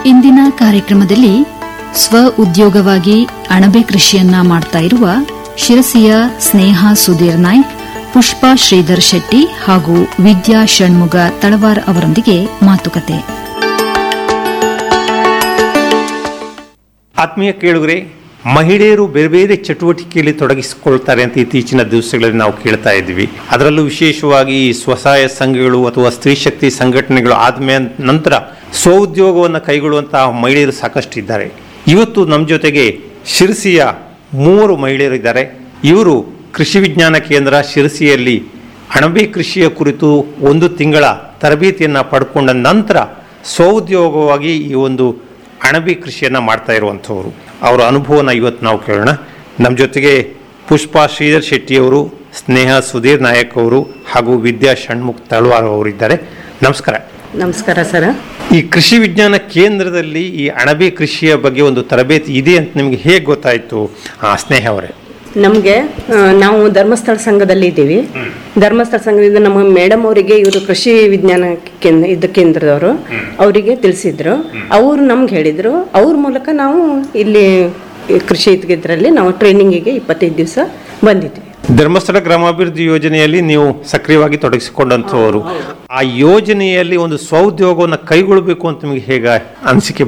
ಇಂದಿನ ಕಾರ್ಯಕ್ರಮದಲ್ಲಿ ಸ್ವ ಉದ್ಯೋಗವಾಗಿ ಅಣಬೆ ಕೃಷಿಯನ್ನ ಮಾಡ್ತಾ ಇರುವ ಶಿರಸಿಯ ಸ್ನೇಹ ಸುಧೀರ್ ನಾಯ್ಕ್ ಪುಷ್ಪಾ ಶ್ರೀಧರ್ ಶೆಟ್ಟಿ ಹಾಗೂ ವಿದ್ಯಾ ಷಣ್ಮುಗ ತಳವಾರ್ ಅವರೊಂದಿಗೆ ಮಾತುಕತೆ ಆತ್ಮೀಯ ಕೇಳುಗರೆ ಮಹಿಳೆಯರು ಬೇರೆ ಬೇರೆ ಚಟುವಟಿಕೆಯಲ್ಲಿ ತೊಡಗಿಸಿಕೊಳ್ತಾರೆ ಅಂತ ಇತ್ತೀಚಿನ ದಿವಸಗಳಲ್ಲಿ ನಾವು ಕೇಳ್ತಾ ಇದ್ವಿ ಅದರಲ್ಲೂ ವಿಶೇಷವಾಗಿ ಈ ಸ್ವಸಹಾಯ ಸಂಘಗಳು ಅಥವಾ ಸ್ತ್ರೀ ಶಕ್ತಿ ಸಂಘಟನೆಗಳು ಆದ್ಮೇಲೆ ನಂತರ ಸ್ವಉದ್ಯೋಗವನ್ನು ಕೈಗೊಳ್ಳುವಂತಹ ಮಹಿಳೆಯರು ಸಾಕಷ್ಟು ಇದ್ದಾರೆ ಇವತ್ತು ನಮ್ಮ ಜೊತೆಗೆ ಶಿರಸಿಯ ಮೂವರು ಮಹಿಳೆಯರು ಇದ್ದಾರೆ ಇವರು ಕೃಷಿ ವಿಜ್ಞಾನ ಕೇಂದ್ರ ಶಿರಸಿಯಲ್ಲಿ ಅಣಬೆ ಕೃಷಿಯ ಕುರಿತು ಒಂದು ತಿಂಗಳ ತರಬೇತಿಯನ್ನು ಪಡ್ಕೊಂಡ ನಂತರ ಸ್ವಉದ್ಯೋಗವಾಗಿ ಈ ಒಂದು ಅಣಬೆ ಕೃಷಿಯನ್ನು ಮಾಡ್ತಾ ಇರುವಂಥವ್ರು ಅವರ ಅನುಭವನ ಇವತ್ತು ನಾವು ಕೇಳೋಣ ನಮ್ಮ ಜೊತೆಗೆ ಪುಷ್ಪಾ ಶ್ರೀಧರ್ ಶೆಟ್ಟಿಯವರು ಸ್ನೇಹ ಸುಧೀರ್ ನಾಯಕ್ ಅವರು ಹಾಗೂ ವಿದ್ಯಾ ಷಣ್ಮುಖ್ ತಳವಾರ್ ಅವರು ಇದ್ದಾರೆ ನಮಸ್ಕಾರ ನಮಸ್ಕಾರ ಸರ್ ಈ ಕೃಷಿ ವಿಜ್ಞಾನ ಕೇಂದ್ರದಲ್ಲಿ ಈ ಅಣಬೆ ಕೃಷಿಯ ಬಗ್ಗೆ ಒಂದು ತರಬೇತಿ ಇದೆ ಅಂತ ನಿಮಗೆ ಹೇಗೆ ಗೊತ್ತಾಯಿತು ಆ, ಸ್ನೇಹ ಅವರೇ ನಮಗೆ ನಾವು ಧರ್ಮಸ್ಥಳ ಸಂಘದಲ್ಲಿ ಇದ್ದೀವಿ ಧರ್ಮಸ್ಥಳ ಸಂಘದಿಂದ ನಮ್ಮ ಮೇಡಮ್ ಅವರಿಗೆ ಇವರು ಕೃಷಿ ವಿಜ್ಞಾನ ಕೇಂದ್ರ ಇದು ಕೇಂದ್ರದವರು ಅವರಿಗೆ ತಿಳಿಸಿದ್ರು ಅವರು ನಮ್ಗೆ ಹೇಳಿದ್ರು ಅವ್ರ ಮೂಲಕ ನಾವು ಇಲ್ಲಿ ಈ ಕೃಷಿ ಇದರಲ್ಲಿ ನಾವು ಟ್ರೈನಿಂಗಿಗೆ ಇಪ್ಪತ್ತೈದು ದಿವಸ ಬಂದಿದ್ವಿ ಧರ್ಮಸ್ಥಳ ಗ್ರಾಮಾಭಿವೃದ್ಧಿ ಯೋಜನೆಯಲ್ಲಿ ನೀವು ಸಕ್ರಿಯವಾಗಿ ತೊಡಗಿಸಿಕೊಂಡಂಥವರು ಆ ಯೋಜನೆಯಲ್ಲಿ ಒಂದು ಸ್ವಉದ್ಯೋಗವನ್ನು ಕೈಗೊಳ್ಳಬೇಕು ಅಂತ ನಿಮಗೆ ಹೇಗೆ ಅನಿಸಿಕೆ